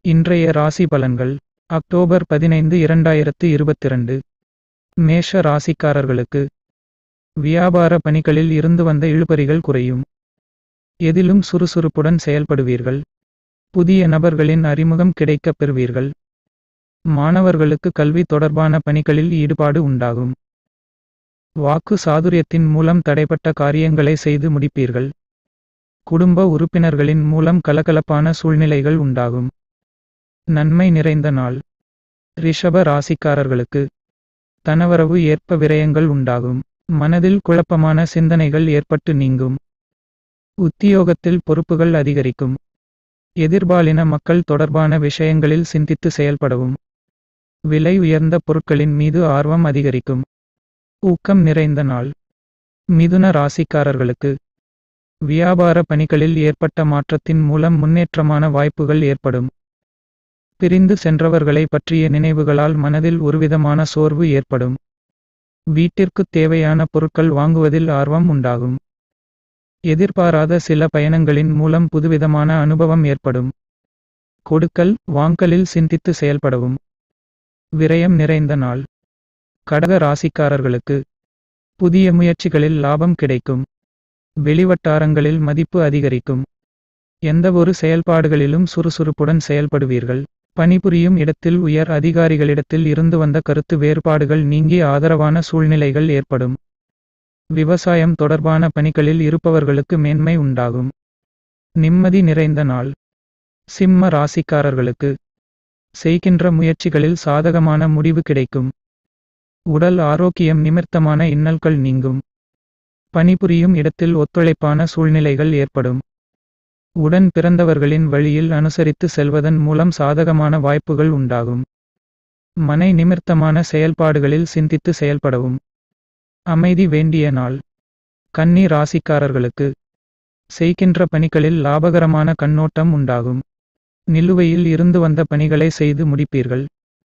இன்றைய ராசி பலன்கள் அக்டோபர் பதினைந்து இரண்டாயிரத்து இருபத்திரண்டு மேஷ ராசிக்காரர்களுக்கு வியாபார பணிகளில் இருந்து வந்த இழுபறிகள் குறையும் எதிலும் சுறுசுறுப்புடன் செயல்படுவீர்கள் புதிய நபர்களின் அறிமுகம் கிடைக்கப் பெறுவீர்கள் மாணவர்களுக்கு கல்வி தொடர்பான பணிகளில் ஈடுபாடு உண்டாகும் வாக்கு சாதுரியத்தின் மூலம் தடைப்பட்ட காரியங்களை செய்து முடிப்பீர்கள் குடும்ப உறுப்பினர்களின் மூலம் கலகலப்பான சூழ்நிலைகள் உண்டாகும் நன்மை நிறைந்த நாள் ரிஷப ராசிக்காரர்களுக்கு தனவரவு ஏற்ப விரயங்கள் உண்டாகும் மனதில் குழப்பமான சிந்தனைகள் ஏற்பட்டு நீங்கும் உத்தியோகத்தில் பொறுப்புகள் அதிகரிக்கும் எதிர்பாலின மக்கள் தொடர்பான விஷயங்களில் சிந்தித்து செயல்படவும் விலை உயர்ந்த பொருட்களின் மீது ஆர்வம் அதிகரிக்கும் ஊக்கம் நிறைந்த நாள் மிதுன ராசிக்காரர்களுக்கு வியாபார பணிகளில் ஏற்பட்ட மாற்றத்தின் மூலம் முன்னேற்றமான வாய்ப்புகள் ஏற்படும் பிரிந்து சென்றவர்களை பற்றிய நினைவுகளால் மனதில் ஒருவிதமான சோர்வு ஏற்படும் வீட்டிற்குத் தேவையான பொருட்கள் வாங்குவதில் ஆர்வம் உண்டாகும் எதிர்பாராத சில பயணங்களின் மூலம் புதுவிதமான அனுபவம் ஏற்படும் கொடுக்கல் வாங்கலில் சிந்தித்து செயல்படவும் விரயம் நிறைந்த நாள் கடக ராசிக்காரர்களுக்கு புதிய முயற்சிகளில் லாபம் கிடைக்கும் வெளிவட்டாரங்களில் மதிப்பு அதிகரிக்கும் எந்தவொரு செயல்பாடுகளிலும் சுறுசுறுப்புடன் செயல்படுவீர்கள் பணிபுரியும் இடத்தில் உயர் அதிகாரிகளிடத்தில் இருந்து வந்த கருத்து வேறுபாடுகள் நீங்கி ஆதரவான சூழ்நிலைகள் ஏற்படும் விவசாயம் தொடர்பான பணிகளில் இருப்பவர்களுக்கு மேன்மை உண்டாகும் நிம்மதி நிறைந்த நாள் சிம்ம ராசிக்காரர்களுக்கு செய்கின்ற முயற்சிகளில் சாதகமான முடிவு கிடைக்கும் உடல் ஆரோக்கியம் நிமித்தமான இன்னல்கள் நீங்கும் பணிபுரியும் இடத்தில் ஒத்துழைப்பான சூழ்நிலைகள் ஏற்படும் உடன் பிறந்தவர்களின் வழியில் அனுசரித்து செல்வதன் மூலம் சாதகமான வாய்ப்புகள் உண்டாகும் மனை நிமித்தமான செயல்பாடுகளில் சிந்தித்து செயல்படவும் அமைதி வேண்டிய நாள் கன்னி ராசிக்காரர்களுக்கு செய்கின்ற பணிகளில் லாபகரமான கண்ணோட்டம் உண்டாகும் நிலுவையில் இருந்து வந்த பணிகளை செய்து முடிப்பீர்கள்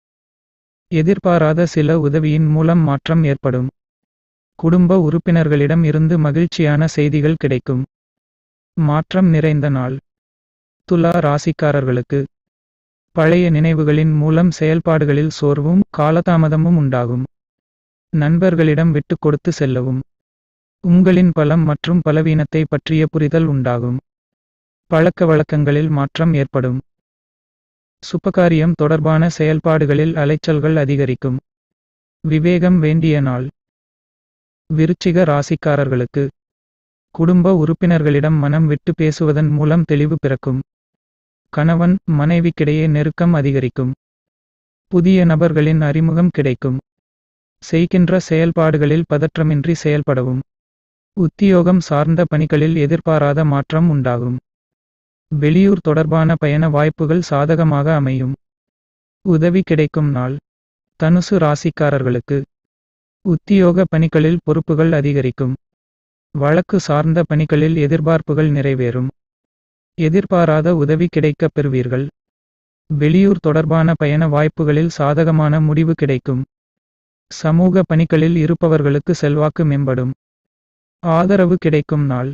எதிர்பாராத சில உதவியின் மூலம் மாற்றம் ஏற்படும் குடும்ப உறுப்பினர்களிடம் இருந்து மகிழ்ச்சியான செய்திகள் கிடைக்கும் மாற்றம் நிறைந்த நாள் துலா ராசிக்காரர்களுக்கு பழைய நினைவுகளின் மூலம் செயல்பாடுகளில் சோர்வும் காலதாமதமும் உண்டாகும் நண்பர்களிடம் விட்டு கொடுத்து செல்லவும் உங்களின் பலம் மற்றும் பலவீனத்தை பற்றிய புரிதல் உண்டாகும் பழக்க வழக்கங்களில் மாற்றம் ஏற்படும் சுபகாரியம் தொடர்பான செயல்பாடுகளில் அலைச்சல்கள் அதிகரிக்கும் விவேகம் வேண்டிய நாள் விருச்சிக ராசிக்காரர்களுக்கு குடும்ப உறுப்பினர்களிடம் மனம் விட்டு பேசுவதன் மூலம் தெளிவு பிறக்கும் கணவன் மனைவிக்கிடையே நெருக்கம் அதிகரிக்கும் புதிய நபர்களின் அறிமுகம் கிடைக்கும் செய்கின்ற செயல்பாடுகளில் பதற்றமின்றி செயல்படவும் உத்தியோகம் சார்ந்த பணிகளில் எதிர்பாராத மாற்றம் உண்டாகும் வெளியூர் தொடர்பான பயண வாய்ப்புகள் சாதகமாக அமையும் உதவி கிடைக்கும் நாள் தனுசு ராசிக்காரர்களுக்கு உத்தியோக பணிகளில் பொறுப்புகள் அதிகரிக்கும் வழக்கு சார்ந்த பணிகளில் எதிர்பார்ப்புகள் நிறைவேறும் எதிர்பாராத உதவி கிடைக்கப் பெறுவீர்கள் வெளியூர் தொடர்பான பயண வாய்ப்புகளில் சாதகமான முடிவு கிடைக்கும் சமூக பணிகளில் இருப்பவர்களுக்கு செல்வாக்கு மேம்படும் ஆதரவு கிடைக்கும் நாள்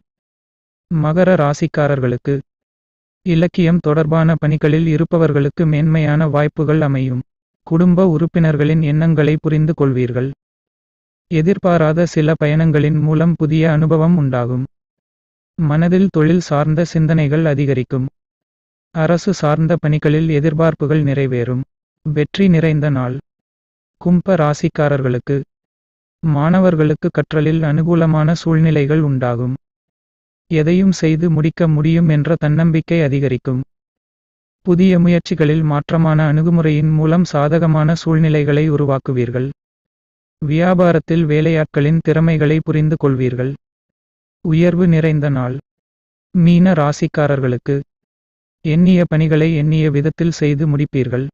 மகர ராசிக்காரர்களுக்கு இலக்கியம் தொடர்பான பணிகளில் இருப்பவர்களுக்கு மேன்மையான வாய்ப்புகள் அமையும் குடும்ப உறுப்பினர்களின் எண்ணங்களை புரிந்து கொள்வீர்கள் எதிர்பாராத சில பயணங்களின் மூலம் புதிய அனுபவம் உண்டாகும் மனதில் தொழில் சார்ந்த சிந்தனைகள் அதிகரிக்கும் அரசு சார்ந்த பணிகளில் எதிர்பார்ப்புகள் நிறைவேறும் வெற்றி நிறைந்த நாள் கும்ப ராசிக்காரர்களுக்கு மாணவர்களுக்கு கற்றலில் அனுகூலமான சூழ்நிலைகள் உண்டாகும் எதையும் செய்து முடிக்க முடியும் என்ற தன்னம்பிக்கை அதிகரிக்கும் புதிய முயற்சிகளில் மாற்றமான அணுகுமுறையின் மூலம் சாதகமான சூழ்நிலைகளை உருவாக்குவீர்கள் வியாபாரத்தில் வேலையாட்களின் திறமைகளை புரிந்து கொள்வீர்கள் உயர்வு நிறைந்த நாள் மீன ராசிக்காரர்களுக்கு எண்ணிய பணிகளை எண்ணிய விதத்தில் செய்து முடிப்பீர்கள்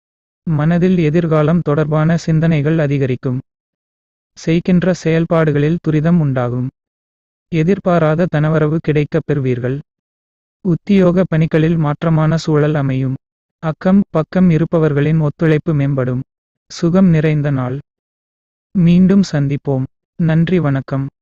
மனதில் எதிர்காலம் தொடர்பான சிந்தனைகள் அதிகரிக்கும் செய்கின்ற செயல்பாடுகளில் துரிதம் உண்டாகும் எதிர்பாராத தனவரவு கிடைக்கப் பெறுவீர்கள் உத்தியோக பணிகளில் மாற்றமான சூழல் அமையும் அக்கம் பக்கம் இருப்பவர்களின் ஒத்துழைப்பு மேம்படும் சுகம் நிறைந்த நாள் மீண்டும் சந்திப்போம் நன்றி வணக்கம்